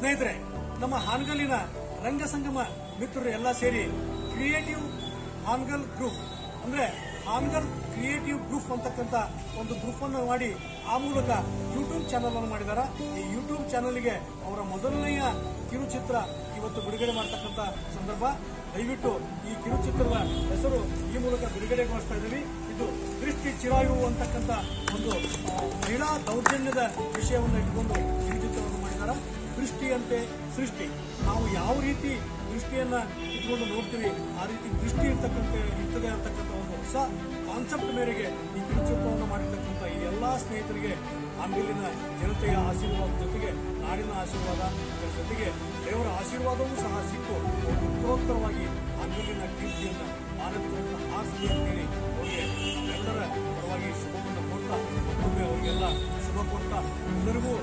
ಸ್ನೇಹಿತರೆ ನಮ್ಮ ಹಾನಗಲ್ಲಿನ ರಂಗ ಸಂಗಮ ಮಿತ್ರರು ಎಲ್ಲ ಸೇರಿ ಕ್ರಿಯೇಟಿವ್ ಹಾನಗಲ್ ಗ್ರೂಪ್ ಅಂದ್ರೆ ಹಾನಗಲ್ ಕ್ರಿಯೇಟಿವ್ ಗ್ರೂಪ್ ಅಂತಕ್ಕಂಥ ಒಂದು ಗ್ರೂಪ್ ಅನ್ನು ಮಾಡಿ ಆ ಮೂಲಕ ಯೂಟ್ಯೂಬ್ ಚಾನಲ್ ಅನ್ನು ಮಾಡಿದ್ದಾರೆ ಈ ಯೂಟ್ಯೂಬ್ ಚಾನಲ್ಗೆ ಅವರ ಮೊದಲನೆಯ ಕಿರುಚಿತ್ರ ಇವತ್ತು ಬಿಡುಗಡೆ ಮಾಡತಕ್ಕಂಥ ಸಂದರ್ಭ ದಯವಿಟ್ಟು ಈ ಕಿರುಚಿತ್ರದ ಹೆಸರು ಈ ಮೂಲಕ ಬಿಡುಗಡೆಗೊಳಿಸ್ತಾ ಇದ್ದೀವಿ ಇದು ದೃಷ್ಟಿ ಚಿರಾಯು ಅಂತಕ್ಕಂಥ ಒಂದು ಆ, ಮಹಿಳಾ ದೌರ್ಜನ್ಯದ ವಿಷಯವನ್ನು ಇಟ್ಟುಕೊಂಡು ಕಿರುಚಿತ್ರವನ್ನು ಮಾಡಿದ್ದಾರೆ ದೃಷ್ಟಿಯಂತೆ ಸೃಷ್ಟಿ ನಾವು ಯಾವ ರೀತಿ ದೃಷ್ಟಿಯನ್ನ ಇಟ್ಕೊಂಡು ನೋಡ್ತೀವಿ ಆ ರೀತಿ ದೃಷ್ಟಿ ಇರ್ತಕ್ಕಂಥ ಇರ್ತದೆ ಅಂತಕ್ಕಂಥ ಒಂದು ಹೊಸ ಕಾನ್ಸೆಪ್ಟ್ ಮೇರೆಗೆ ಈ ಕಿರುಚಿತ್ರವನ್ನು ಮಾಡಿರ್ತಕ್ಕಂಥ ಈ ಎಲ್ಲಾ ಸ್ನೇಹಿತರಿಗೆ ಆಂಬಿಲಿನ ಜನತೆಯ ಆಶೀರ್ವಾದ ಜೊತೆಗೆ ನಾಡಿನ ಆಶೀರ್ವಾದ ಇದರ ಜೊತೆಗೆ ದೇವರ ಆಶೀರ್ವಾದವೂ ಸಹ ಸಿಕ್ಕು ಅವರು ಉತ್ತರೋತ್ತರವಾಗಿ ಆಂಬಿಲಿನ ಕೀರ್ತಿಯನ್ನ ಮಾನವಿಕರನ್ನ ಆಸಲಿ ಅಂತೇಳಿ ಅವರಿಗೆ ಎಲ್ಲರ ಪರವಾಗಿ ಶುಭವನ್ನು ಕೊಡ್ತಾ ಮತ್ತೊಮ್ಮೆ ಅವರಿಗೆಲ್ಲ ಶುಭ ಕೊಡ್ತಾ ಎಲ್ಲರಿಗೂ